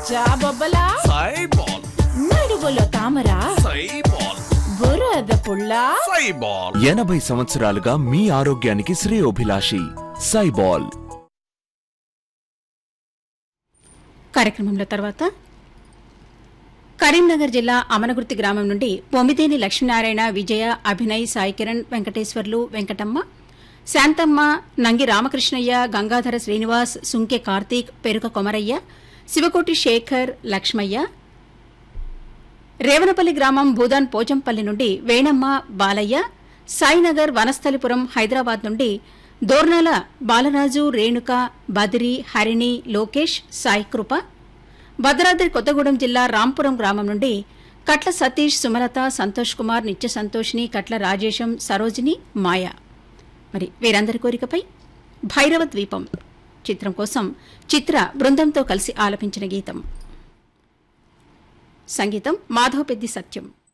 జాబొబ్బలా సైబాల్ నడువులో తామర సైబాల్ బురద పుల్ల సైబాల్ ఎనభై సంవత్సరాలుగా మీ ఆరోగ్యానికి శ్రేయోభిలాషి సైబాల్ కార్యక్రమంలో తర్వాత కరీంనగర్ జిల్లా అమనగుర్తి గ్రామం నుండి పొమ్మిదేని లక్ష్మీనారాయణ విజయ అభినయ్ సాయి కిరణ్ వెంకటేశ్వర్లు వెంకటమ్మ శాంతమ్మ నంగి రామకృష్ణయ్య గంగాధర శ్రీనివాస్ సుంకె కార్తీక్ పెరుక కొమరయ్య శివకోటి శేఖర్ లక్ష్మయ్య రేవనపల్లి గ్రామం భూదాన్ పోచంపల్లి నుండి వేణమ్మ బాలయ్య సాయినగర్ వనస్థలిపురం హైదరాబాద్ నుండి దోర్నాల బాలరాజు రేణుక బదిరి హరిణి లోకేష్ సాయికృప భద్రాద్రి కొత్తగూడెం జిల్లా రాంపురం గ్రామం నుండి కట్ల సతీష్ సుమలత సంతోష్ కుమార్ నిత్య సంతోష్ని కట్ల రాజేశం సరోజిని మాయ మరి వీరందరి కోరికపై భైరవ ద్వీపం చిత్రం కోసం చిత్ర బృందంతో కలిసి ఆలపించిన గీతం సంగీతం మాధవపెద్ది సత్యం